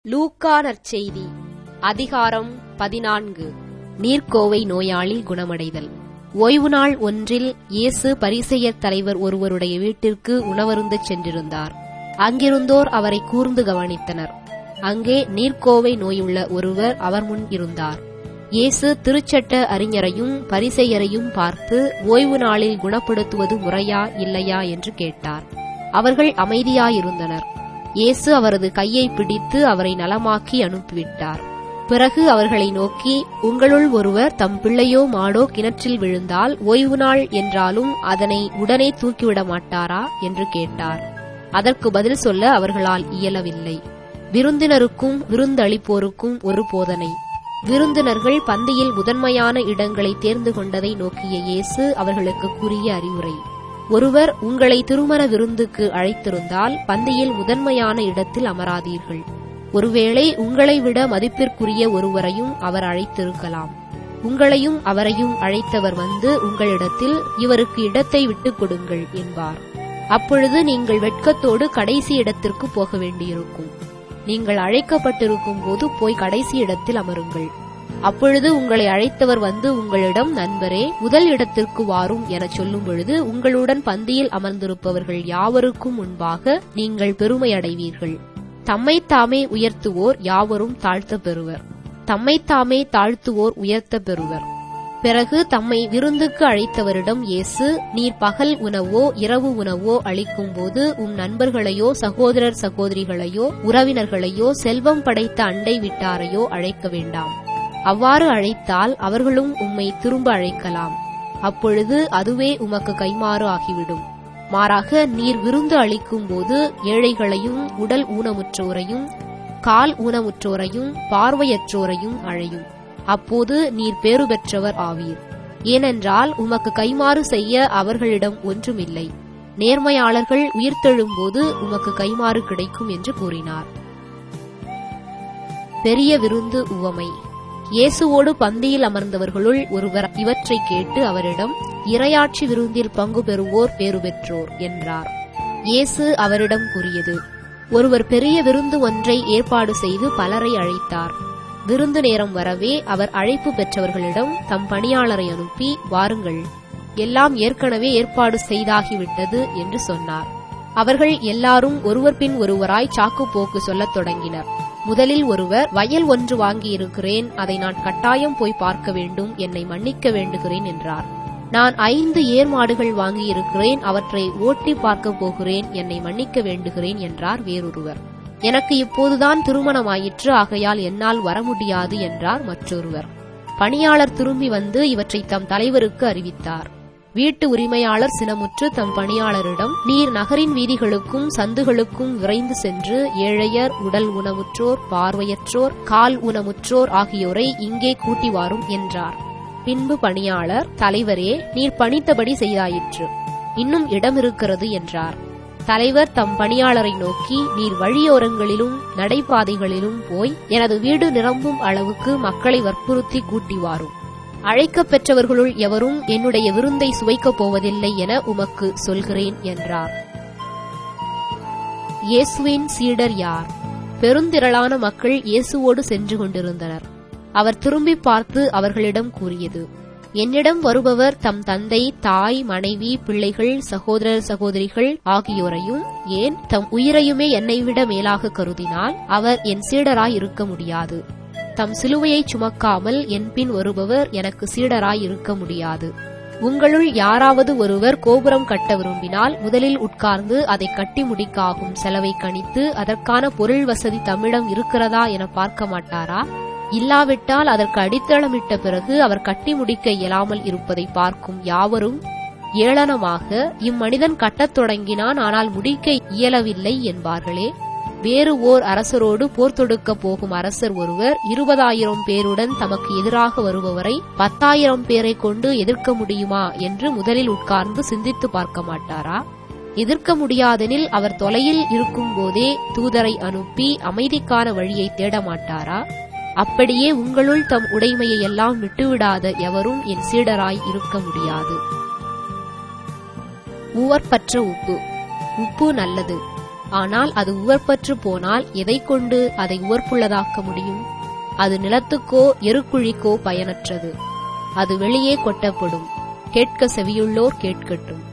லூக்கா நற்செய்தி அதிகாரம் பதினான்கு நீர்க்கோவை நோயாளி குணமடைதல் ஓய்வு நாள் ஒன்றில் இயேசு பரிசெயர் தலைவர் ஒருவருடைய வீட்டிற்கு உணவருந்தச் சென்றிருந்தார் அங்கிருந்தோர் அவரை கூர்ந்து கவனித்தனர் அங்கே நீர்க்கோவை நோயுள்ள ஒருவர் அவர் முன் இருந்தார் இயேசு திருச்சட்ட அறிஞரையும் பரிசெயரையும் பார்த்து ஓய்வு நாளில் குணப்படுத்துவது முறையா இல்லையா என்று கேட்டார் அவர்கள் அமைதியாயிருந்தனர் இயேசு அவரது கையை பிடித்து அவரை நலமாக்கி அனுப்பிவிட்டார் பிறகு அவர்களை நோக்கி உங்களுள் ஒருவர் தம் பிள்ளையோ மாடோ கிணற்றில் விழுந்தால் ஓய்வு நாள் என்றாலும் அதனை உடனே தூக்கிவிட மாட்டாரா என்று கேட்டார் அதற்கு பதில் சொல்ல அவர்களால் இயலவில்லை விருந்தினருக்கும் விருந்தளிப்போருக்கும் ஒரு போதனை விருந்தினர்கள் பந்தியில் முதன்மையான இடங்களை தேர்ந்து கொண்டதை நோக்கிய இயேசு அவர்களுக்கு கூறிய அறிவுரை ஒருவர் உங்களை திருமண விருந்துக்கு அழைத்திருந்தால் பந்தியில் முதன்மையான இடத்தில் அமராதீர்கள் ஒருவேளை உங்களை விட மதிப்பிற்குரிய ஒருவரையும் அவர் அழைத்திருக்கலாம் உங்களையும் அவரையும் அழைத்தவர் வந்து உங்களிடத்தில் இவருக்கு இடத்தை விட்டுக் கொடுங்கள் என்பார் அப்பொழுது நீங்கள் வெட்கத்தோடு கடைசி இடத்திற்கு போக வேண்டியிருக்கும் நீங்கள் அழைக்கப்பட்டிருக்கும் போது போய் கடைசி இடத்தில் அமருங்கள் அப்பொழுது உங்களை அழைத்தவர் வந்து உங்களிடம் நண்பரே முதல் இடத்திற்கு வாரும் என சொல்லும் பொழுது உங்களுடன் பந்தியில் அமர்ந்திருப்பவர்கள் யாவருக்கும் முன்பாக நீங்கள் பெருமையடைவீர்கள் தம்மைத்தாமே உயர்த்துவோர் யாவரும் தாழ்த்த பெறுவர் தம்மைத்தாமே தாழ்த்துவோர் உயர்த்த பெறுவர் பிறகு தம்மை விருந்துக்கு அழைத்தவரிடம் இயேசு நீர் பகல் உணவோ இரவு உணவோ அளிக்கும் போது உம் நண்பர்களையோ சகோதரர் சகோதரிகளையோ உறவினர்களையோ செல்வம் படைத்த அண்டை விட்டாரையோ அழைக்க வேண்டாம் அவ்வாறு அழைத்தால் அவர்களும் உம்மை திரும்ப அழைக்கலாம் அப்பொழுது அதுவே உமக்கு கைமாறு ஆகிவிடும் மாறாக நீர் விருந்து அளிக்கும் போது ஏழைகளையும் உடல் ஊனமுற்றோரையும் கால் ஊனமுற்றோரையும் பார்வையற்றோரையும் அழையும் அப்போது நீர் பேறு பெற்றவர் ஆவீர் ஏனென்றால் உமக்கு கைமாறு செய்ய அவர்களிடம் ஒன்றுமில்லை நேர்மையாளர்கள் உயிர்த்தெழும்போது உமக்கு கைமாறு கிடைக்கும் என்று கூறினார் பெரிய விருந்து உவமை இயேசுவோடு பந்தியில் அமர்ந்தவர்களுள் ஒருவர் இவற்றை கேட்டு அவரிடம் இரையாட்சி விருந்தில் பங்கு பெறுவோர் பேறு பெற்றோர் என்றார் இயேசு அவரிடம் கூறியது ஒருவர் பெரிய விருந்து ஒன்றை ஏற்பாடு செய்து பலரை அழைத்தார் விருந்து நேரம் வரவே அவர் அழைப்பு பெற்றவர்களிடம் தம் பணியாளரை அனுப்பி வாருங்கள் எல்லாம் ஏற்கனவே ஏற்பாடு செய்தாகிவிட்டது என்று சொன்னார் அவர்கள் எல்லாரும் ஒருவர் பின் ஒருவராய் சாக்கு போக்கு சொல்லத் தொடங்கினர் முதலில் ஒருவர் வயல் ஒன்று வாங்கியிருக்கிறேன் அதை நான் கட்டாயம் போய் பார்க்க வேண்டும் என்னை மன்னிக்க வேண்டுகிறேன் என்றார் நான் ஐந்து ஏர் மாடுகள் வாங்கியிருக்கிறேன் அவற்றை ஓட்டி பார்க்க போகிறேன் என்னை மன்னிக்க வேண்டுகிறேன் என்றார் வேறொருவர் எனக்கு இப்போதுதான் திருமணமாயிற்று ஆகையால் என்னால் வர முடியாது என்றார் மற்றொருவர் பணியாளர் திரும்பி வந்து இவற்றை தம் தலைவருக்கு அறிவித்தார் வீட்டு உரிமையாளர் சினமுற்று தம் பணியாளரிடம் நீர் நகரின் வீதிகளுக்கும் சந்துகளுக்கும் விரைந்து சென்று ஏழையர் உடல் ஊனமுற்றோர் பார்வையற்றோர் கால் ஊனமுற்றோர் ஆகியோரை இங்கே கூட்டி வாரும் என்றார் பின்பு பணியாளர் தலைவரே நீர் பணித்தபடி செய்தாயிற்று இன்னும் இடம் இருக்கிறது என்றார் தலைவர் தம் பணியாளரை நோக்கி நீர் வழியோரங்களிலும் நடைபாதைகளிலும் போய் எனது வீடு நிரம்பும் அளவுக்கு மக்களை வற்புறுத்தி கூட்டி வாரும் அழைக்கப் பெற்றவர்களுள் எவரும் என்னுடைய விருந்தை சுவைக்கப் போவதில்லை என உமக்கு சொல்கிறேன் என்றார் இயேசுவின் சீடர் யார் பெருந்திரளான மக்கள் இயேசுவோடு சென்று கொண்டிருந்தனர் அவர் திரும்பி பார்த்து அவர்களிடம் கூறியது என்னிடம் வருபவர் தம் தந்தை தாய் மனைவி பிள்ளைகள் சகோதரர் சகோதரிகள் ஆகியோரையும் ஏன் தம் உயிரையுமே என்னை விட மேலாக கருதினால் அவர் என் சீடராய் இருக்க முடியாது தம் சிலுவையை சுமக்காமல் என் பின் வருபவர் எனக்கு சீடராய் இருக்க முடியாது உங்களுள் யாராவது ஒருவர் கோபுரம் கட்ட விரும்பினால் முதலில் உட்கார்ந்து அதை கட்டி முடிக்காகும் செலவை கணித்து அதற்கான பொருள் வசதி தம்மிடம் இருக்கிறதா என பார்க்க மாட்டாரா இல்லாவிட்டால் அதற்கு அடித்தளமிட்ட பிறகு அவர் கட்டி முடிக்க இயலாமல் இருப்பதை பார்க்கும் யாவரும் ஏளனமாக இம்மனிதன் கட்டத் தொடங்கினான் ஆனால் முடிக்க இயலவில்லை என்பார்களே வேறு ஓர் அரசரோடு போர் தொடுக்க போகும் அரசர் ஒருவர் இருபதாயிரம் பேருடன் தமக்கு எதிராக வருபவரை பத்தாயிரம் பேரை கொண்டு எதிர்க்க முடியுமா என்று முதலில் உட்கார்ந்து சிந்தித்து பார்க்க மாட்டாரா எதிர்க்க முடியாதெனில் அவர் தொலையில் இருக்கும் போதே தூதரை அனுப்பி அமைதிக்கான வழியை தேட மாட்டாரா அப்படியே உங்களுள் தம் உடைமையை எல்லாம் விட்டுவிடாத எவரும் என் சீடராய் இருக்க முடியாது உவர்பற்ற உப்பு உப்பு நல்லது ஆனால் அது உவர்ப்பற்று போனால் எதைக் கொண்டு அதை உவர்ப்புள்ளதாக்க முடியும் அது நிலத்துக்கோ எருக்குழிக்கோ பயனற்றது அது வெளியே கொட்டப்படும் கேட்க செவியுள்ளோர் கேட்கட்டும்